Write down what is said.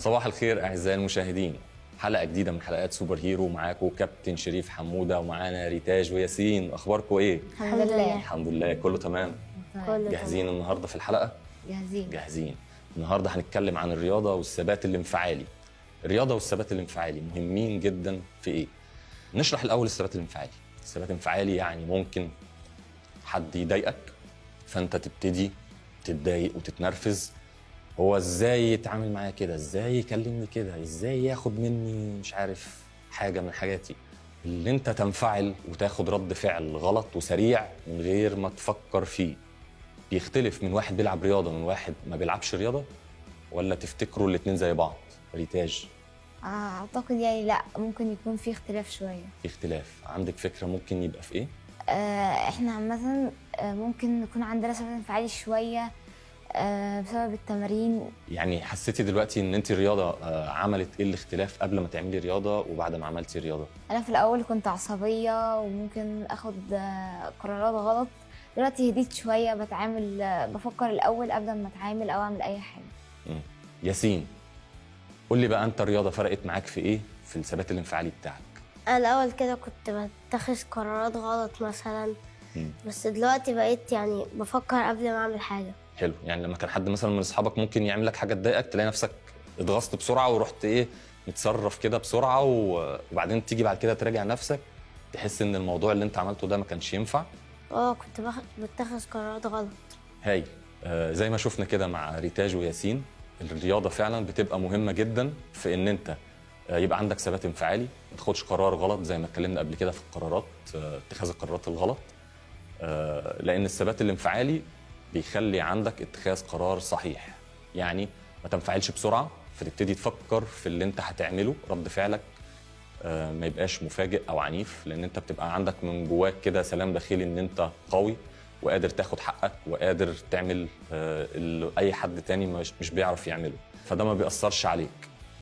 صباح الخير اعزائي المشاهدين حلقه جديده من حلقات سوبر هيرو معاكم كابتن شريف حموده ومعانا ريتاج وياسين اخباركم ايه الحمد لله الحمد لله كله تمام كله جاهزين النهارده في الحلقه جاهزين جاهزين النهارده هنتكلم عن الرياضه والثبات الانفعالي الرياضه والثبات الانفعالي مهمين جدا في ايه نشرح الاول الثبات الانفعالي الثبات الانفعالي يعني ممكن حد يضايقك فانت تبتدي تتضايق وتتنرفز هو ازاي يتعامل معايا كده ازاي يكلمني كده ازاي ياخد مني مش عارف حاجه من حاجاتي اللي انت تنفعل وتاخد رد فعل غلط وسريع من غير ما تفكر فيه بيختلف من واحد بيلعب رياضه من واحد ما بيلعبش رياضه ولا تفتكروا الاتنين زي بعض ريتاج آه، اعتقد يعني لا ممكن يكون في اختلاف شويه في اختلاف عندك فكره ممكن يبقى في ايه آه، احنا عامه آه، ممكن يكون عندنا ثبات انفعالي شويه آه، بسبب التمارين يعني حسيتي دلوقتي ان انت الرياضه آه، عملت ايه الاختلاف قبل ما تعملي رياضه وبعد ما عملتي رياضه انا في الاول كنت عصبيه وممكن اخد آه، قرارات غلط دلوقتي هديت شويه بتعامل آه، بفكر الاول قبل ما اتعامل او اعمل اي حاجه مم. ياسين قول لي بقى انت الرياضه فرقت معاك في ايه في الثبات الانفعالي بتاعك أنا الأول كده كنت بتخذ قرارات غلط مثلا مم. بس دلوقتي بقيت يعني بفكر قبل ما أعمل حاجة حلو يعني لما كان حد مثلا من اصحابك ممكن يعمل لك حاجه تضايقك تلاقي نفسك اتغصت بسرعه ورحت ايه متصرف كده بسرعه و- وبعدين تيجي بعد كده تراجع نفسك تحس ان الموضوع اللي انت عملته ده ما كانش ينفع اه كنت بخ... بتخذ قرارات غلط هاي آه زي ما شفنا كده مع ريتاج وياسين الرياضه فعلا بتبقى مهمه جدا في ان انت آه يبقى عندك ثبات انفعالي ما تاخدش قرار غلط زي ما اتكلمنا قبل كده في القرارات آه اتخاذ القرارات الغلط آه لان الثبات الانفعالي بيخلي عندك اتخاذ قرار صحيح يعني ما تنفعلش بسرعه فتبتدي تفكر في اللي انت هتعمله رد فعلك آه، ما يبقاش مفاجئ او عنيف لان انت بتبقى عندك من جواك كده سلام داخلي ان انت قوي وقادر تاخد حقك وقادر تعمل آه، اللي اي حد تاني مش مش بيعرف يعمله فده ما بيأثرش عليك